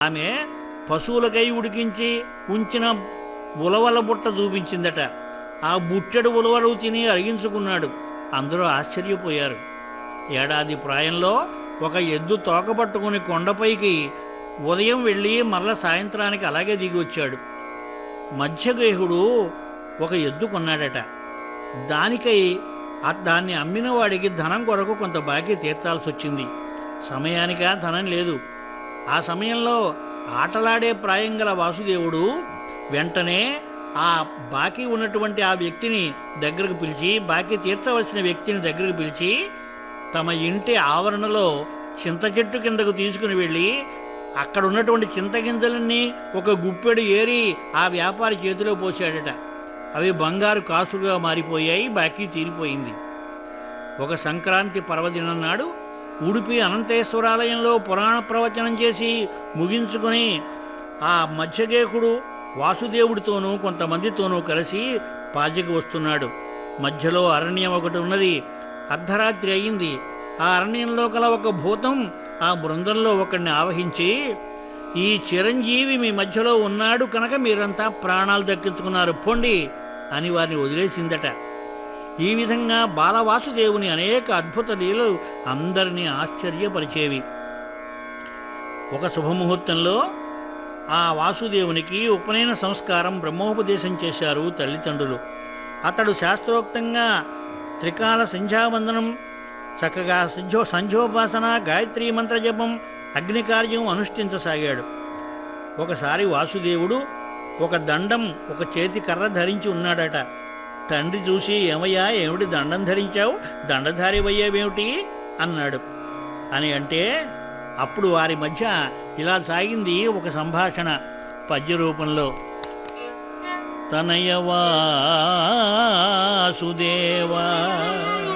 ఆమె పశువులకై ఉడికించి ఉంచిన ఉలవల బుట్ట చూపించిందట ఆ బుట్టెడు ఉలవలు తిని అరిగించుకున్నాడు అందరూ ఆశ్చర్యపోయారు ఏడాది ప్రాయంలో ఒక ఎద్దు తోక పట్టుకుని కొండపైకి ఉదయం వెళ్ళి మరల సాయంత్రానికి అలాగే దిగి వచ్చాడు మధ్యగేహుడు ఒక ఎద్దు కొన్నాడట దానికై ఆ- దాన్ని అమ్మిన వాడికి ధనం కొరకు కొంత బాకీ తీర్చాల్సి వచ్చింది సమయానికి ఆ ధనం లేదు ఆ సమయంలో ఆటలాడే ప్రాయం గల వాసుదేవుడు వెంటనే ఆ బాకీ ఉన్నటువంటి ఆ వ్యక్తిని దగ్గరకు పిలిచి బాకీ తీర్చవలసిన వ్యక్తిని దగ్గరకు పిలిచి తమ ఇంటి ఆవరణలో చింత చెట్టు కిందకు తీసుకుని వెళ్ళి అక్కడ ఉన్నటువంటి చింతగింజలన్నీ ఒక గుప్పెడు ఏరి ఆ వ్యాపారి చేతిలో పోశాడట అవి బంగారు కాసులుగా మారిపోయాయి బాకీ తీరిపోయింది ఒక సంక్రాంతి పర్వదినం నాడు ఉడిపి అనంతేశ్వరాలయంలో పురాణ ప్రవచనం చేసి ముగించుకొని ఆ మధ్యగేకుడు వాసుదేవుడితోనూ కొంతమందితోనూ కలిసి పాజకి వస్తున్నాడు మధ్యలో అరణ్యం ఒకటి ఉన్నది అర్ధరాత్రి అయింది ఆ అరణ్యంలో కల ఒక భూతం ఆ బృందంలో ఒకడిని ఆవహించి ఈ చిరంజీవి మీ మధ్యలో ఉన్నాడు కనుక మీరంతా ప్రాణాలు దక్కించుకున్నారు పొండి అని వారిని వదిలేసిందట ఈ విధంగా బాలవాసుదేవుని అనేక అద్భుత లీలలు అందరినీ ఆశ్చర్యపరిచేవి ఒక శుభముహూర్తంలో ఆ వాసుదేవునికి ఉపనయన సంస్కారం బ్రహ్మోపదేశం చేశారు తల్లిదండ్రులు అతడు శాస్త్రోక్తంగా త్రికాల సంధ్యావందనం చక్కగా సంధ్యో సంధ్యోపాసన గాయత్రీ మంత్ర జపం అగ్ని కార్యం అనుష్ఠించసాగాడు ఒకసారి వాసుదేవుడు ఒక దండం ఒక చేతి కర్ర ధరించి ఉన్నాడట తండ్రి చూసి ఏమయ్యా ఏమిటి దండం ధరించావు దండధారి అయ్యావేమిటి అన్నాడు అని అంటే అప్పుడు వారి మధ్య ఇలా సాగింది ఒక సంభాషణ పద్య రూపంలో తనయవాసుదేవా